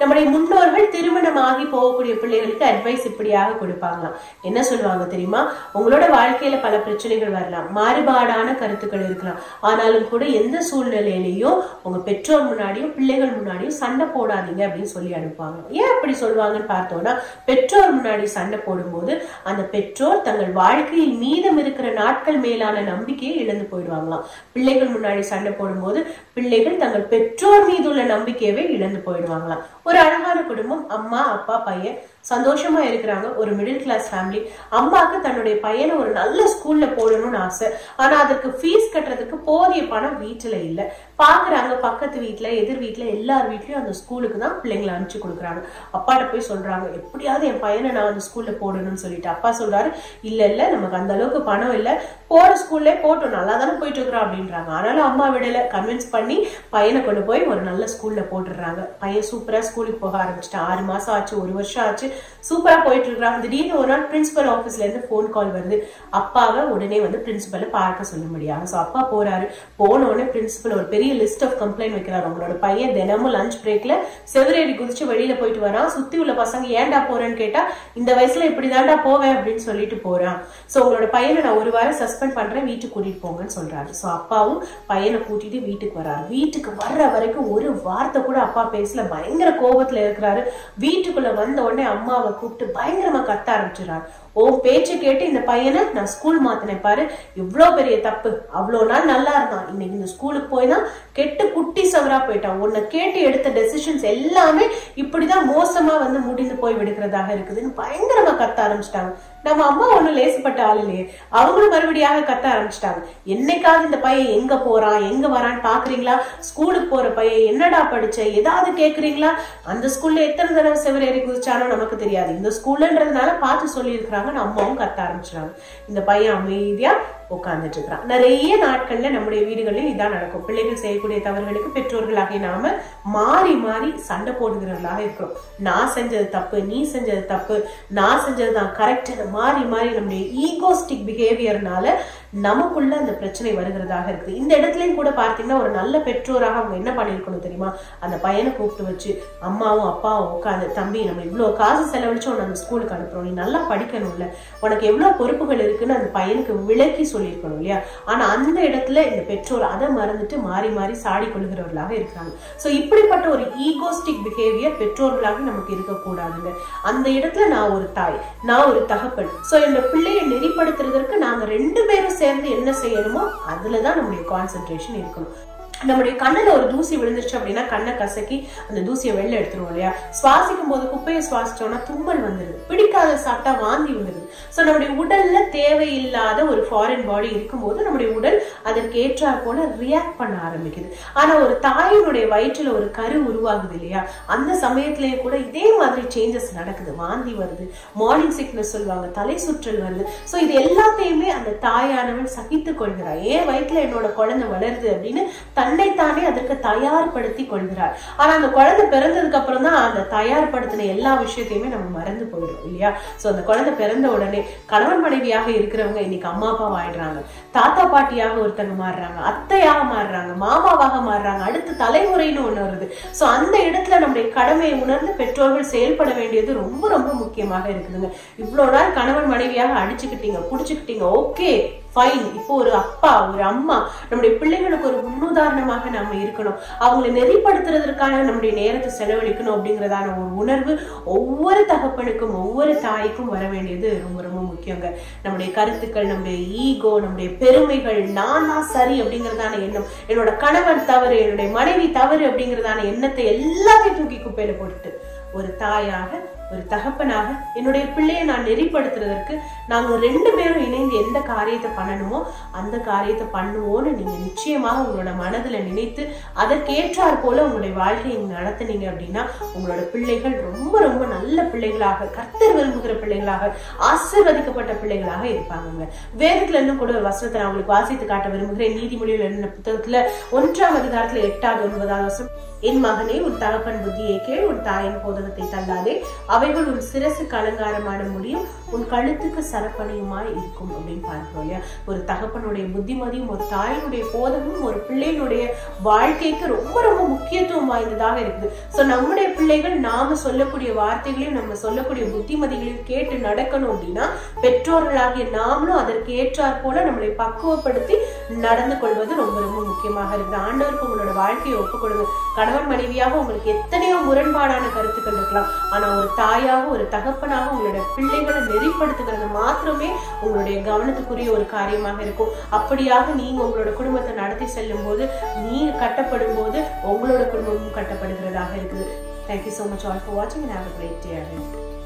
நம்முடைய முன்னோர்கள் திருமணமாகி போகக்கூடிய பிள்ளைகளுக்கு அட்வைஸ் இப்படியாக கொடுப்பாங்களாம் என்ன சொல்லுவாங்க தெரியுமா உங்களோட வாழ்க்கையில பல பிரச்சனைகள் வரலாம் மாறுபாடான கருத்துக்கள் இருக்கலாம் ஆனாலும் கூட எந்த சூழ்நிலையிலையும் உங்க பெற்றோர் முன்னாடியும் பிள்ளைகள் முன்னாடியும் சண்டை போடாதீங்க அப்படின்னு சொல்லி அனுப்புவாங்க ஏன் அப்படி சொல்லுவாங்கன்னு பார்த்தோம்னா பெற்றோர் முன்னாடி சண்டை போடும்போது அந்த பெற்றோர் தங்கள் வாழ்க்கையில் மீதம் இருக்கிற நாட்கள் மேலான நம்பிக்கையை இழந்து போயிடுவாங்களாம் பிள்ளைகள் முன்னாடி சண்டை போடும்போது பிள்ளைகள் தங்கள் பெற்றோர் மீது உள்ள நம்பிக்கையவே இழந்து போயிடுவாங்களாம் ஒரு அழகான குடும்பம் அம்மா அப்பா பையன் சந்தோஷமா இருக்கிறாங்க ஒரு மிடில் கிளாஸ் ஃபேமிலி அம்மாக்கு தன்னுடைய பையனை ஒரு நல்ல ஸ்கூல்ல போடணும்னு ஆசை ஆனா அதற்கு ஃபீஸ் கட்டுறதுக்கு போதிய பணம் வீட்டுல இல்ல பாக்குறாங்க பக்கத்து வீட்டுல எதிர் வீட்டுல எல்லார் வீட்லயும் அந்த ஸ்கூலுக்கு தான் பிள்ளைங்களை அனுப்பிச்சு கொடுக்குறாங்க அப்பாட்ட போய் சொல்றாங்க எப்படியாவது என் பையனை நான் அந்த ஸ்கூல்ல போடணும்னு சொல்லிட்டு அப்பா சொல்றாரு இல்ல இல்ல நமக்கு அந்த அளவுக்கு பணம் இல்ல போற ஸ்கூல்ல போட்டோம் நல்லா தானே போயிட்டு இருக்கிறோம் அப்படின்றாங்க ஆனாலும் அம்மா விடல கன்வின்ஸ் பண்ணி பையனை கொண்டு போய் ஒரு நல்ல ஸ்கூல்ல போட்டுடுறாங்க பையன் சூப்பரா ஸ்கூலுக்கு போக ஆரம்பிச்சிட்டான் ஆறு மாசம் ஆச்சு ஒரு வருஷம் ஆச்சு சூப்பரா போயிட்டு இருக்கிறாங்க திடீர்னு ஒரு நாள் பிரின்சிபல் ஆபீஸ்ல இருந்து போன் கால் வருது அப்பாவை உடனே வந்து பிரின்சிபலை பார்க்க சொல்ல முடியாது சோ அப்பா போறாரு போன உடனே பிரின்சிபல் ஒரு பெரிய லிஸ்ட் ஆஃப் கம்ப்ளைண்ட் வைக்கிறாரு உங்களோட பையன் தினமும் லஞ்ச் பிரேக்ல செவரேடி குதிச்சு வெளியில போயிட்டு வரான் சுத்தி உள்ள பசங்க ஏன்டா போறேன்னு கேட்டா இந்த வயசுல இப்படிதான்டா போவேன் அப்படின்னு சொல்லிட்டு போறான் சோ உங்களோட பையனை நான் ஒரு வாரம் சஸ்பெண்ட் பண்றேன் வீட்டுக்கு கூட்டிட்டு போங்கன்னு சொல்றாரு சோ அப்பாவும் பையனை கூட்டிட்டு வீட்டுக்கு வராரு வீட்டுக்கு வர்ற வரைக்கும் ஒரு வார்த்தை கூட அப்பா பேசல பயங்கர கோபத்துல இருக்கிறாரு வீட்டுக்குள்ள வந்த உடனே அம்மாவை கூப்பிட்டு பயங்கரமா கத்த ஆரம்பிச்சிடறாரு உன் பேச்சு கேட்டு இந்த பையனை நான் ஸ்கூல் மாத்தினேன் பாரு இவ்வளவு பெரிய தப்பு அவ்வளவு நாள் நல்லா இருந்தான் இன்னைக்கு இந்த ஸ்கூலுக்கு போய் தான் கெட்டு குட்டி சவரா போயிட்டான் உன்னை கேட்டு எடுத்த டெசிஷன்ஸ் எல்லாமே இப்படிதான் மோசமா வந்து முடிந்து போய் விடுக்கிறதாக இருக்குதுன்னு பயங்கரமா கத்த ஆரம்பிச்சிட்டாங்க நம்ம அம்மா ஒண்ணும் லேசுப்பட்ட ஆள் இல்லையே அவங்களும் மறுபடியாக கத்த ஆரம்பிச்சிட்டாங்க என்னைக்காவது இந்த பையன் எங்க போறான் எங்க வரான்னு பாக்குறீங்களா ஸ்கூலுக்கு போற பையன் என்னடா படிச்ச ஏதாவது கேக்குறீங்களா அந்த ஸ்கூல்ல எத்தனை தடவை செவரேறி குதிச்சானோ நமக்கு தெரியாது இந்த ஸ்கூல்ன்றதுனால பார்த்து சொல்லி இருக்கிறாங்கன்னு அம்மாவும் கத்த ஆரம்பிச்சிட்டாங்க இந்த பையன் அமைதியா உட்கார்ந்துட்டு இருக்கிறான் நிறைய நாட்கள்ல நம்முடைய வீடுகளில் இதான் நடக்கும் பிள்ளைகள் செய்யக்கூடிய தவறுகளுக்கு பெற்றோர்களாகிய நாம மாறி மாறி சண்டை போடுகிறவர்களாக இருக்கிறோம் நான் செஞ்சது தப்பு நீ செஞ்சது தப்பு நான் செஞ்சது தான் கரெக்ட் மாறி மாறி நம்முடைய ஈகோஸ்டிக் பிஹேவியர்னால நமக்குள்ள அந்த பிரச்சனை வருகிறதாக இருக்குது இந்த இடத்துலயும் கூட பார்த்தீங்கன்னா ஒரு நல்ல பெற்றோராக அவங்க என்ன பண்ணிருக்கணும் தெரியுமா அந்த பையனை கூப்பிட்டு வச்சு அம்மாவும் அப்பாவும் உட்காந்து தம்பி நம்ம இவ்வளவு காசு செலவழிச்சு உன்னை அந்த ஸ்கூலுக்கு அனுப்புறோம் நீ நல்லா படிக்கணும்ல உனக்கு எவ்வளவு பொறுப்புகள் இருக்குன்னு அந்த பையனுக்கு விளக்கி சொல்லியிருக்கணும் இல்லையா ஆனா அந்த இடத்துல இந்த பெற்றோர் அதை மறந்துட்டு மாறி மாறி சாடி கொள்கிறவர்களாக இருக்கிறாங்க சோ இப்படிப்பட்ட ஒரு ஈகோஸ்டிக் பிஹேவியர் பெற்றோர்களாக நமக்கு இருக்கக்கூடாதுங்க அந்த இடத்துல நான் ஒரு தாய் நான் ஒரு தகப்பன் சோ என்னோட பிள்ளையை நெறிப்படுத்துறதற்கு நாங்க ரெண்டு பேரும் சேர்ந்து என்ன செய்யணுமோ அதுலதான் நம்முடைய கான்சென்ட்ரேஷன் இருக்கணும் நம்முடைய கண்ணுல ஒரு தூசி விழுந்துருச்சு அப்படின்னா கண்ணை கசக்கி அந்த தூசியை வெளில எடுத்துருவோம் இல்லையா சுவாசிக்கும் போது குப்பையை சுவாசிச்சோம்னா தும்மல் வந்துருது பிடிக்காத சாப்பிட்டா வாந்தி வந்துருது சோ நம்முடைய உடல்ல தேவையில்லாத ஒரு ஃபாரின் பாடி இருக்கும்போது நம்முடைய உடல் அதற்கு ஏற்றாற் போல ரியாக்ட் பண்ண ஆரம்பிக்குது ஆனா ஒரு தாயினுடைய வயிற்றுல ஒரு கரு உருவாகுது இல்லையா அந்த சமயத்திலயும் கூட இதே மாதிரி சேஞ்சஸ் நடக்குது வாந்தி வருது மார்னிங் சிக்னஸ் சொல்லுவாங்க தலை சுற்றல் வருது சோ இது எல்லாத்தையுமே அந்த தாயானவள் சகித்து கொள்கிறார் ஏன் வயிற்றுல என்னோட குழந்தை வளருது அப்படின்னு தன்னைத்தானே அதற்கு தயார்படுத்தி கொள்கிறார் ஆனா அந்த குழந்தை பிறந்ததுக்கு அப்புறம் தான் அந்த தயார்படுத்தின எல்லா விஷயத்தையுமே நம்ம மறந்து போயிடும் இல்லையா சோ அந்த குழந்தை பிறந்த உடனே கணவன் மனைவியாக இருக்கிறவங்க இன்னைக்கு அம்மா அப்பாவா ஆயிடுறாங்க தாத்தா பாட்டியாக ஒருத்தங்க மாறுறாங்க அத்தையாக மாறுறாங்க மாமாவாக மாறுறாங்க அடுத்த தலைமுறைன்னு ஒண்ணு வருது சோ அந்த இடத்துல நம்முடைய கடமையை உணர்ந்து பெற்றோர்கள் செயல்பட வேண்டியது ரொம்ப ரொம்ப முக்கியமாக இருக்குதுங்க இவ்வளவு நாள் கணவன் மனைவியாக அடிச்சுக்கிட்டீங்க புடிச்சுக்கிட்டீங்க ஓகே ஃபைன் இப்போ ஒரு அப்பா ஒரு அம்மா நம்முடைய பிள்ளைகளுக்கு ஒரு முன்னுதாரணமாக நாம இருக்கணும் அவங்களை நெறிப்படுத்துறதற்கான நம்முடைய நேரத்தை செலவழிக்கணும் அப்படிங்கறதான ஒரு உணர்வு ஒவ்வொரு தகப்பனுக்கும் ஒவ்வொரு தாய்க்கும் வர வேண்டியது ரொம்ப ரொம்ப முக்கியங்க நம்முடைய கருத்துக்கள் நம்முடைய ஈகோ நம்முடைய பெருமைகள் நானா சரி அப்படிங்கறதான எண்ணம் என்னோட கணவன் தவறு என்னுடைய மனைவி தவறு அப்படிங்கறதான எண்ணத்தை எல்லாத்தையும் தூக்கி குப்பையில போட்டுட்டு ஒரு தாயாக ஒரு தகப்பனாக என்னுடைய பிள்ளையை நான் நெறிப்படுத்துறதற்கு நாங்க ரெண்டு பேரும் இணைந்து எந்த காரியத்தை பண்ணணுமோ அந்த காரியத்தை பண்ணுவோம்னு நீங்க நிச்சயமாக உங்களோட மனதுல நினைத்து அதற்கேற்றாற் போல உங்களுடைய வாழ்க்கையை நீங்க நடத்துனீங்க அப்படின்னா உங்களோட பிள்ளைகள் ரொம்ப ரொம்ப நல்ல பிள்ளைகளாக கர்த்தர் விரும்புகிற பிள்ளைகளாக ஆசீர்வதிக்கப்பட்ட பிள்ளைகளாக இருப்பாங்க வேதத்துல இருந்து கூட ஒரு வசனத்தை நான் உங்களுக்கு வாசித்து காட்ட விரும்புகிறேன் நீதிமொழியில் எழுதின புத்தகத்துல ஒன்றாம் அதிகாரத்துல எட்டாவது ஒன்பதாவது வசனம் என் மகனே உன் தகப்பன் புத்தியை கேள் உன் தாயின் போதகத்தை தள்ளாதே அவைகள் உன் சிரசுக்கு அலங்காரமான முடியும் உன் கழுத்துக்கு சரப்பணியுமாய் இருக்கும் அப்படின்னு பார்க்கிறோம் இல்லையா ஒரு தகப்பனுடைய புத்திமதியும் ஒரு தாயினுடைய போதமும் ஒரு பிள்ளையினுடைய வாழ்க்கைக்கு ரொம்ப ரொம்ப முக்கியத்துவம் வாய்ந்ததாக இருக்குது சோ நம்முடைய பிள்ளைகள் நாம சொல்லக்கூடிய வார்த்தைகளையும் நம்ம சொல்லக்கூடிய புத்திமதிகளையும் கேட்டு நடக்கணும் அப்படின்னா பெற்றோர்களாகிய நாமளும் அதற்கு ஏற்றாற் போல நம்மளை பக்குவப்படுத்தி நடந்து கொள்வது ரொம்ப ரொம்ப முக்கியமாக இருக்குது ஆண்டவருக்கு உங்களோட வாழ்க்கையை ஒப்புக் கொடுங்க கணவன் மனைவியாக உங்களுக்கு எத்தனையோ முரண்பாடான கருத்துக்கள் இருக்கலாம் ஆனா ஒரு தாயாக ஒரு தகப்பனாக உங்களோட பிள்ளைகளை நெறிப்படுத்துகிறது மாத்திரமே உங்களுடைய கவனத்துக்குரிய ஒரு காரியமாக இருக்கும் அப்படியாக நீங்க உங்களோட குடும்பத்தை நடத்தி செல்லும் போது நீங்க கட்டப்படும் போது உங்களோட குடும்பமும் கட்டப்படுகிறதாக இருக்குது thank you so much all for watching and have a great day ahead